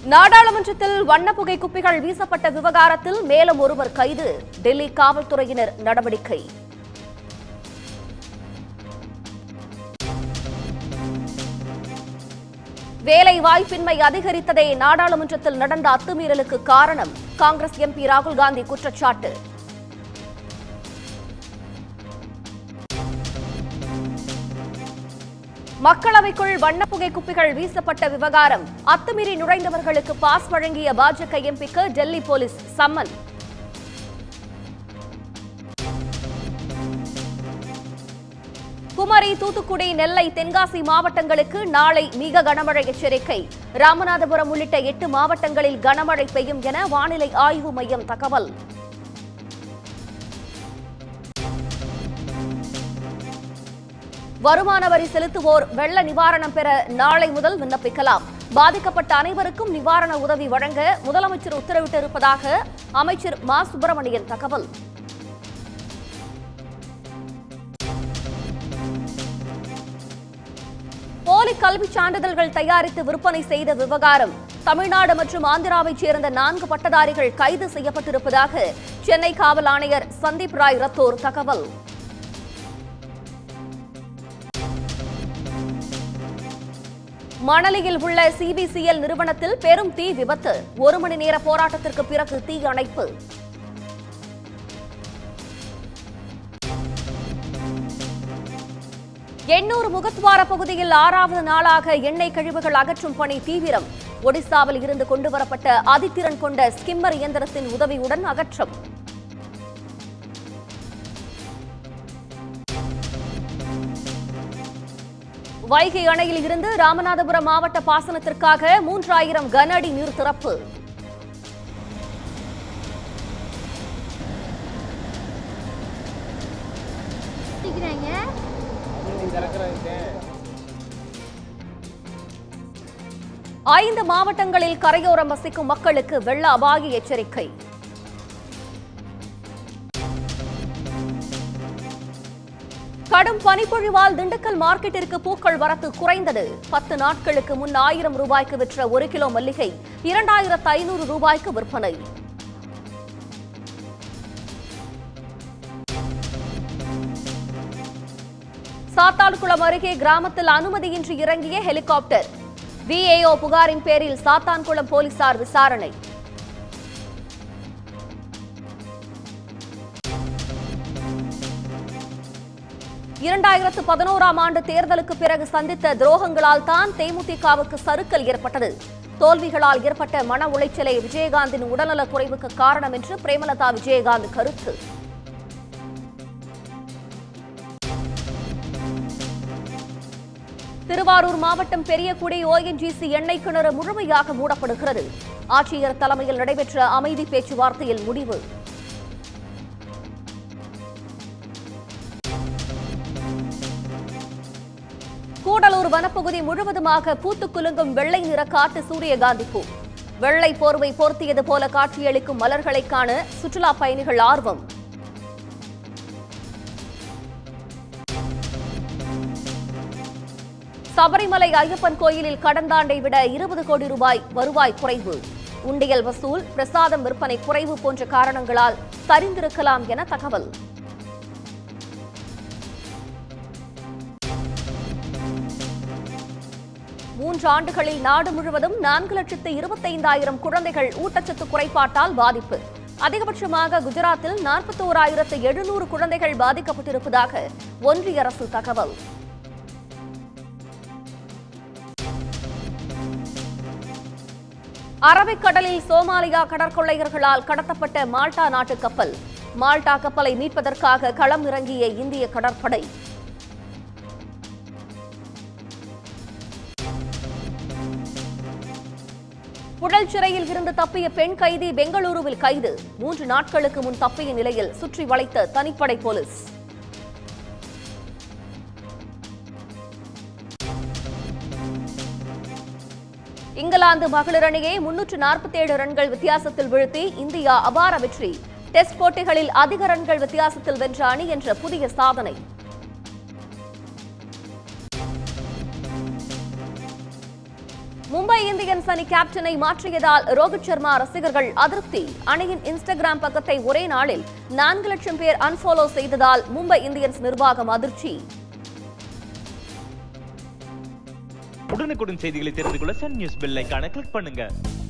நாடாளுமன்றத்தில் வண்ணப்புகை குப்பிகள் வீசப்பட்ட விவகாரத்தில் மேலும் ஒருவர் கைது டெல்லி காவல்துறையினர் நடவடிக்கை வேலை வாய்ப்பின்மை அதிகரித்ததே நாடாளுமன்றத்தில் நடந்த அத்துமீறலுக்கு காரணம் காங்கிரஸ் எம்பி ராகுல் காந்தி குற்றச்சாட்டு மக்களவைக்குள் வண்ணப்புகை குப்பிகள் வீசப்பட்ட விவகாரம் அத்துமீறி நுழைந்தவர்களுக்கு பாஸ் வழங்கிய பாஜக எம்பிக்கு டெல்லி போலீஸ் சம்மன் குமரி தூத்துக்குடி நெல்லை தென்காசி மாவட்டங்களுக்கு நாளை மிக கனமழை எச்சரிக்கை ராமநாதபுரம் உள்ளிட்ட எட்டு மாவட்டங்களில் கனமழை பெய்யும் என வானிலை ஆய்வு மையம் தகவல் வருமான வரி செலுத்துவோர் வெள்ள நிவாரணம் பெற நாளை முதல் விண்ணப்பிக்கலாம் பாதிக்கப்பட்ட அனைவருக்கும் நிவாரண உதவி வழங்க முதலமைச்சர் உத்தரவிட்டிருப்பதாக அமைச்சர் மா சுப்பிரமணியன் தகவல் போலி கல்விச் சான்றிதழ்கள் தயாரித்து விற்பனை செய்த விவகாரம் தமிழ்நாடு மற்றும் ஆந்திராவைச் சேர்ந்த நான்கு பட்டதாரிகள் கைது செய்யப்பட்டிருப்பதாக சென்னை காவல் ஆணையர் சந்தீப் ராய் ரத்தோர் தகவல் மணலியில் உள்ள சிபிசிஎல் நிறுவனத்தில் பெரும் தீ விபத்து ஒரு மணி நேர போராட்டத்திற்கு பிறகு தீ அணைப்பு எண்ணூர் முகத்வார பகுதியில் ஆறாவது நாளாக எண்ணெய் கழிவுகள் அகற்றும் பணி தீவிரம் ஒடிசாவில் இருந்து கொண்டுவரப்பட்ட அதித்திறன் கொண்ட ஸ்கிம்மர் இயந்திரத்தின் உதவியுடன் அகற்றம் வைகை அணையில் இருந்து ராமநாதபுரம் மாவட்ட பாசனத்திற்காக மூன்றாயிரம் கன அடி நீர் திறப்பு குடிக்கிறாங்க ஐந்து மாவட்டங்களில் கரையோரம் வசிக்கும் மக்களுக்கு வெள்ள அபாய எச்சரிக்கை கடும் பனிப்பொழிவால் திண்டுக்கல் மார்க்கெட்டிற்கு பூக்கள் வரத்து குறைந்தது பத்து நாட்களுக்கு முன் ஆயிரம் ரூபாய்க்கு விற்ற ஒரு கிலோ மல்லிகை இரண்டாயிரத்து ஐநூறு ரூபாய்க்கு விற்பனை சாத்தான்குளம் அருகே கிராமத்தில் அனுமதியின்றி இறங்கிய ஹெலிகாப்டர் விஏஓ புகாரின் பேரில் சாத்தான்குளம் போலீசார் விசாரணை இரண்டாயிரத்து பதினோராம் ஆண்டு தேர்தலுக்கு பிறகு சந்தித்த துரோகங்களால் தான் தேமுதிகவுக்கு சறுக்கல் ஏற்பட்டது தோல்விகளால் ஏற்பட்ட மன உளைச்சலே விஜயகாந்தின் உடல்நலக் குறைவுக்கு காரணம் என்று பிரேமலதா விஜயகாந்த் கருத்து திருவாரூர் மாவட்டம் பெரியகுடி ஓஎன்ஜிசி எண்ணெய் கிணறு முழுமையாக மூடப்படுகிறது ஆட்சியர் தலைமையில் நடைபெற்ற அமைதி பேச்சுவார்த்தையில் முடிவு கூடலூர் வனப்பகுதி முழுவதுமாக பூத்து குலுங்கும் வெள்ளை நிற காட்டு சூரியகாந்தி பூ வெள்ளை போர்வை போர்த்தியது போல காட்சியளிக்கும் மலர்களை காண சுற்றுலா பயணிகள் ஆர்வம் சபரிமலை ஐயப்பன் கோயிலில் கடந்த ஆண்டை விட இருபது கோடி ரூபாய் வருவாய் குறைவு உண்டியல் வசூல் பிரசாதம் விற்பனை குறைவு போன்ற காரணங்களால் சரிந்திருக்கலாம் என தகவல் மூன்று ஆண்டுகளில் நாடு முழுவதும் நான்கு லட்சத்து இருபத்தைந்தாயிரம் குழந்தைகள் ஊட்டச்சத்து குறைபாட்டால் பாதிப்பு அதிகபட்சமாக குஜராத்தில் நாற்பத்தோராயிரத்து எழுநூறு குழந்தைகள் பாதிக்கப்பட்டிருப்பதாக ஒன்றிய அரசு தகவல் அரபிக்கடலில் சோமாலியா கடற்கொள்ளையர்களால் கடத்தப்பட்ட மால்டா நாட்டு கப்பல் மால்டா கப்பலை மீட்பதற்காக களம் இறங்கிய இந்திய கடற்படை புழல் சிறையில் இருந்து தப்பிய பெண் கைதி பெங்களூருவில் கைது மூன்று நாட்களுக்கு முன் தப்பிய நிலையில் சுற்றி வளைத்த தனிப்படை போலீஸ் இங்கிலாந்து மகளிர் அணியை முன்னூற்று நாற்பத்தி ஏழு ரன்கள் வித்தியாசத்தில் வீழ்த்தி இந்தியா அபார வெற்றி டெஸ்ட் போட்டிகளில் அதிக ரன்கள் வித்தியாசத்தில் வென்ற அணி என்ற புதிய சாதனை மும்பை இந்தியன்ஸ் அணி கேப்டனை மாற்றியதால் ரோஹித் சர்மா ரசிகர்கள் அதிருப்தி அணியின் இன்ஸ்டாகிராம் பக்கத்தை ஒரே நாளில் நான்கு லட்சம் பேர் அன்ஃபாலோ செய்ததால் மும்பை இந்தியன்ஸ் நிர்வாகம் அதிர்ச்சி உடனுக்குடன் செய்திகளை தெரிந்து கொள்ள சன் நியூஸ் பெல் ஐகானை கிளிக் பண்ணுங்க